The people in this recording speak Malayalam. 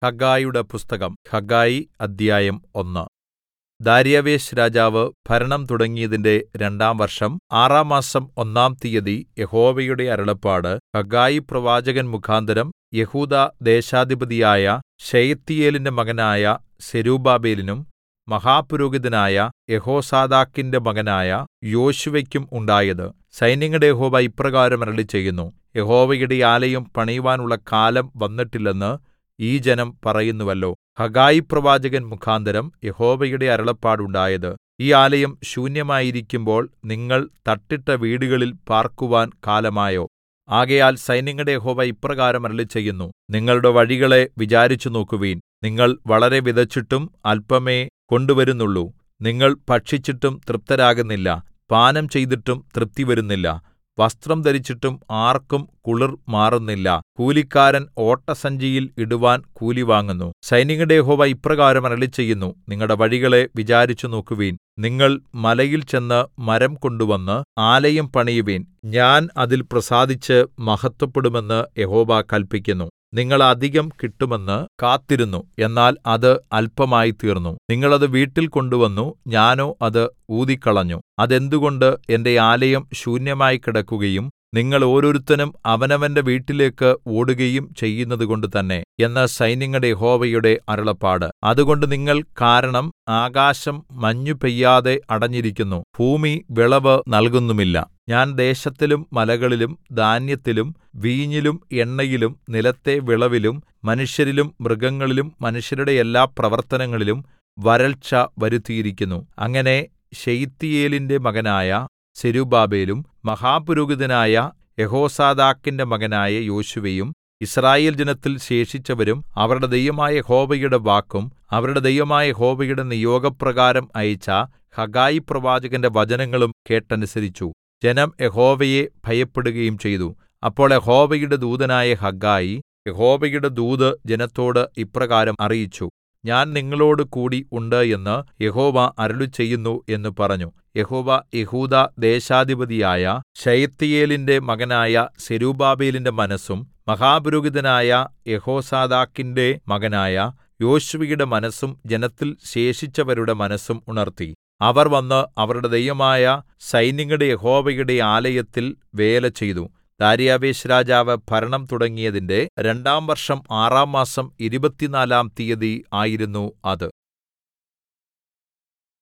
ഹഗ്ഗായിയുടെ പുസ്തകം ഹഗ്ഗായി അദ്ധ്യായം ഒന്ന് ദാര്യാവേശ് രാജാവ് ഭരണം തുടങ്ങിയതിന്റെ രണ്ടാം വർഷം ആറാം മാസം ഒന്നാം തീയതി യഹോവയുടെ അരുളപ്പാട് ഹഗ്ഗായി പ്രവാചകൻ മുഖാന്തരം യെഹൂദാ ദേശാധിപതിയായ ശെയല്ത്തീയേലിന്റെ മകനായ സെരുബ്ബാബേലിനും മഹാപുരോഹിതനായ യെഹോസാദാക്കിന്റെ മകനായ യോശുവയ്ക്കും ഉണ്ടായത് സൈന്യങ്ങളുടെ യഹോവ ഇപ്രകാരം അരുളിച്ചെയ്യുന്നു യഹോവയുടെ ആലയം പണിയുവാനുള്ള കാലം വന്നിട്ടില്ലെന്ന് ഈ ജനം പറയുന്നുവല്ലോ ഹഗ്ഗായി പ്രവാചകൻ മുഖാന്തരം യഹോവയുടെ അരുളപ്പാടുണ്ടായത് ഈ ആലയം ശൂന്യമായിരിക്കുമ്പോൾ നിങ്ങൾ തട്ടിട്ട വീടുകളിൽ പാർക്കുവാൻ കാലമായോ ആകയാൽ സൈന്യങ്ങളുടെ യഹോവ ഇപ്രകാരം അരുളിച്ചെയ്യുന്നു നിങ്ങളുടെ വഴികളെ വിചാരിച്ചുനോക്കുവിൻ നിങ്ങൾ വളരെ വിതച്ചിട്ടും അല്പമേ കൊണ്ടുവരുന്നുള്ളൂ നിങ്ങൾ ഭക്ഷിച്ചിട്ടും തൃപ്തരാകുന്നില്ല പാനം ചെയ്തിട്ടും തൃപ്തി വരുന്നില്ല വസ്ത്രം ധരിച്ചിട്ടും ആർക്കും കുളിർ മാറുന്നില്ല കൂലിക്കാരൻ ഓട്ടസഞ്ചിയിൽ ഇടുവാൻ കൂലി വാങ്ങുന്നു സൈന്യങ്ങളുടെ യഹോവ ഇപ്രകാരം അരുളിച്ചെയ്യുന്നു നിങ്ങളുടെ വഴികളെ വിചാരിച്ചുനോക്കുവിൻ നിങ്ങൾ മലയിൽ ചെന്ന് മരം കൊണ്ടുവന്ന് ആലയം പണിയുവിൻ ഞാൻ അതിൽ പ്രസാദിച്ച് മഹത്വപ്പെടുമെന്ന് യഹോവ കല്പിക്കുന്നു നിങ്ങൾ അധികം കിട്ടുമെന്ന് കാത്തിരുന്നു എന്നാൽ അത് അല്പമായിത്തീർന്നു നിങ്ങൾ അത് വീട്ടിൽ കൊണ്ടുവന്നു ഞാനോ അത് ഊതിക്കളഞ്ഞു അതെന്തുകൊണ്ട് എന്റെ ആലയം ശൂന്യമായി കിടക്കുകയും നിങ്ങൾ ഓരോരുത്തനും അവനവന്റെ വീട്ടിലേക്ക് ഓടുകയും ചെയ്യുന്നതുകൊണ്ട് തന്നെ എന്ന് സൈന്യങ്ങളുടെ യഹോവയുടെ അരുളപ്പാട് അതുകൊണ്ട് നിങ്ങൾ കാരണം ആകാശം മഞ്ഞു പെയ്യാതെ അടഞ്ഞിരിക്കുന്നു ഭൂമി വിളവ് നൽകുന്നുമില്ല ഞാൻ ദേശത്തിലും മലകളിലും ധാന്യത്തിലും വീഞ്ഞിലും എണ്ണയിലും നിലത്തെ വിളവിലും മനുഷ്യരിലും മൃഗങ്ങളിലും മനുഷ്യരുടെ എല്ലാ പ്രവർത്തനങ്ങളിലും വരൾച്ച വരുത്തിയിരിക്കുന്നു അങ്ങനെ ശെയല്ത്തീയേലിന്റെ മകനായ സെരുബ്ബാബേലും മഹാപുരോഹിതനായ യെഹോസാദാക്കിന്റെ മകനായ യോശുവയും യിസ്രായേൽ ജനത്തിൽ ശേഷിച്ചവരും അവരുടെ ദൈവമായ യഹോവയുടെ വാക്കും അവരുടെ ദൈവമായ യഹോവയുടെ നിയോഗപ്രകാരം അയച്ച ഹഗ്ഗായി പ്രവാചകന്റെ വചനങ്ങളും കേട്ടനുസരിച്ചു ജനം യഹോവയെ ഭയപ്പെടുകയും ചെയ്തു അപ്പോൾ യഹോവയുടെ ദൂതനായ ഹഗ്ഗായി യഹോവയുടെ ദൂത് ജനത്തോട് ഇപ്രകാരം അറിയിച്ചു ഞാൻ നിങ്ങളോട് കൂടി ഉണ്ട് എന്ന് യഹോവ അരുളിച്ചെയ്യുന്നു എന്ന് പറഞ്ഞു യഹോവ യെഹൂദാ ദേശാധിപതിയായ ശയല്ത്തീയേലിന്റെ മകനായ സെരുബ്ബാബേലിന്റെ മനസ്സും മഹാപുരോഹിതനായ യെഹോസാദാക്കിന്റെ മകനായ യോശുവയുടെ മനസ്സും ജനത്തിൽ ശേഷിച്ചവരുടെ മനസ്സും ഉണർത്തി അവർ വന്ന് അവരുടെ ദൈവമായ സൈന്യങ്ങളുടെ യഹോവയുടെ ആലയത്തിൽ വേല ചെയ്തു ദാര്യാവേശ് രാജാവ് ഭരണം തുടങ്ങിയതിന്റെ രണ്ടാം വർഷം ആറാം മാസം ഇരുപത്തിനാലാം തീയതി ആയിരുന്നു അത്